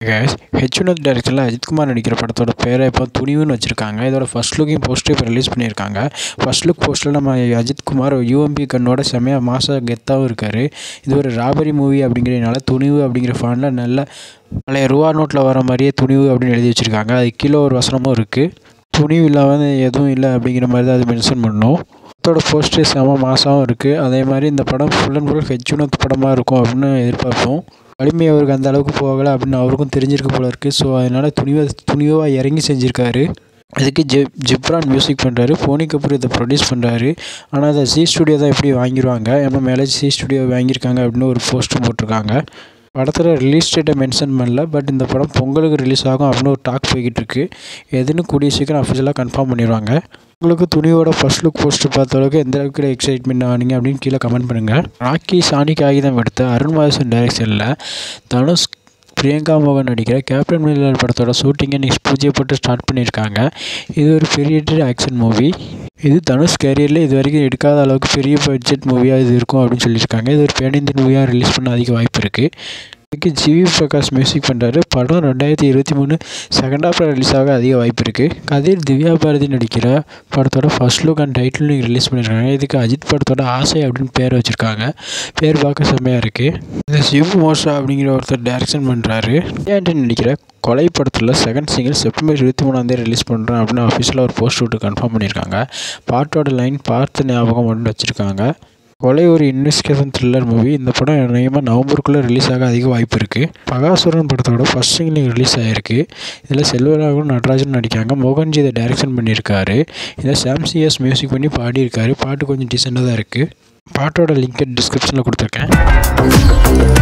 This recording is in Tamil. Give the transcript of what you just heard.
கேஸ் ஹெச் வினோத் டைரக்ஷனில் அஜித்குமார் நடிக்கிற படத்தோட பேரை இப்போ துணிவுன்னு வச்சுருக்காங்க இதோட ஃபர்ஸ்ட் லுக்கையும் போஸ்டர் இப்போ ரிலீஸ் பண்ணியிருக்காங்க ஃபர்ஸ்ட் லுக் போஸ்டரில் நம்ம அஜித்குமார் யூஎம்பி கண்ணோட செம்மையாக மாச கெத்தாகவும் இருக்கார் இது ஒரு ராபரி மூவி அப்படிங்கிறதுனால துணிவு அப்படிங்கிற ஃபாண்டில் நல்ல பழைய ரூபா நோட்டில் வர மாதிரியே துணிவு அப்படின்னு எழுதி வச்சுருக்காங்க அது கீழே ஒரு வசனமும் இருக்குது துணிவு இல்லாமல் எதுவும் இல்லை அப்படிங்கிற மாதிரி தான் அது மென்ஷன் பண்ணணும் படத்தோட போஸ்டர் செம மாசாகவும் இருக்குது அதே மாதிரி இந்த படம் full and full H Vinoth படமாக இருக்கும் அப்படின்னு எதிர்பார்ப்போம் வலிமை அவருக்கு அந்த அளவுக்கு போகலை அப்படின்னு அவருக்கும் தெரிஞ்சிருக்கு போல இருக்குது ஸோ அதனால் துணிவை துணிவாக இறங்கி செஞ்சுருக்காரு அதுக்கு ஜெ ஜிப்ரான் மியூசிக் பண்ணுறாரு போனி கபூர் இதை ப்ரொடியூஸ் பண்ணுறாரு ஆனால் அதை சி ஸ்டுடியோ தான் எப்படி வாங்கிடுவாங்க ஏன்னா மேலே சி ஸ்டுடியோ வாங்கியிருக்காங்க அப்படின்னு ஒரு போஸ்டர் போட்டிருக்காங்க படத்தில் ரிலீஸ் டேட்டை மென்ஷன் பண்ணல பட் இந்த படம் பொங்கலுக்கு ரிலீஸ் ஆகும் அப்படின்னு ஒரு டாக் போய்கிட்டு இருக்கு எதுன்னு கூடிய சீக்கிரம் அஃபிஷியலாக கன்ஃபார்ம் பண்ணிடுவாங்க உங்களுக்கு துணியோட ஃபர்ஸ்ட் லுக் போஸ்டர் பார்த்த அளவுக்கு எந்த அளவுக்கு எக்ஸைட்மெண்ட் ஆனீங்க அப்படின்னு கீழே கமெண்ட் பண்ணுங்கள் ராக்கி சாணி காகிதம் எடுத்த அருண் மாதேசன் டைரக்ஷனில் தனுஷ் பிரியங்கா மோகன் நடிக்கிற கேப்டன் மில்லர் படத்தோட ஷூட்டிங்கை நெக்ஸ்ட் பூஜையை போட்டு ஸ்டார்ட் பண்ணியிருக்காங்க இது ஒரு பெரிய ஆக்ஷன் மூவி இது தனுஷ் கேரியரில் இது வரைக்கும் எடுக்காத அளவுக்கு பெரிய பட்ஜெட் மூவியாக இது இருக்கும் அப்படின்னு சொல்லியிருக்காங்க இது ஒரு பேன் இந்தியன் மூவியாக ரிலீஸ் பண்ண அதிக வாய்ப்பு இருக்குது இதுக்கு ஜிவி பிரகாஷ் மியூசிக் பண்ணுறாரு படம் ரெண்டாயிரத்தி இருபத்தி மூணு செகண்ட் ஹாஃபில் ரிலீஸ் ஆக அதிக வாய்ப்பு இருக்குது கதிர் திவ்யா பாரதி நடிக்கிற படத்தோட ஃபர்ஸ்ட் லுக் அண்ட் டைட்டில் நீங்கள் ரிலீஸ் பண்ணியிருக்காங்க இதுக்கு அஜித் படத்தோட ஆசை அப்படின்னு பேர் வச்சுருக்காங்க பேர் பார்க்க செம்மையாக இருக்குது இந்த சிவ் மோஷா அப்படிங்கிற ஒருத்தர் டைரக்ஷன் பண்ணுறாரு ஆண்டன் நடிக்கிற கொலை படத்தில் செகண்ட் சிங்கிள் செப்டம்பர் இருபத்தி மூணாந்தேதி ரிலீஸ் பண்ணுறேன் அப்படின்னு அஃபிஷியலாக ஒரு போஸ்ட் விட்டு கன்ஃபார்ம் பண்ணியிருக்காங்க பாட்டோட லைன் பார்த்து ஞாபகம் அப்படின்னு வச்சுருக்காங்க கொலை ஒரு இன்வெஸ்டிகேஷன் த்ரில்லர் மூவி இந்த படம் அநேகமாக நவம்பருக்குள்ளே ரிலீஸ் ஆக அதிக வாய்ப்பு இருக்குது பகாசுரன் படத்தோட ஃபர்ஸ்ட் சிங்கிள் ரிலீஸ் ஆகிருக்கு இதில் செல்வராகவும் நடராஜன் நடிக்காங்க மோகன்ஜி இதை டைரக்ஷன் பண்ணியிருக்காரு இதை சாம்சிஎஸ் மியூசிக் பண்ணி பாடியிருக்காரு பாட்டு கொஞ்சம் டீசெண்டாக தான் இருக்குது பாட்டோட லிங்க் டிஸ்கிரிப்ஷனில் கொடுத்துருக்கேன்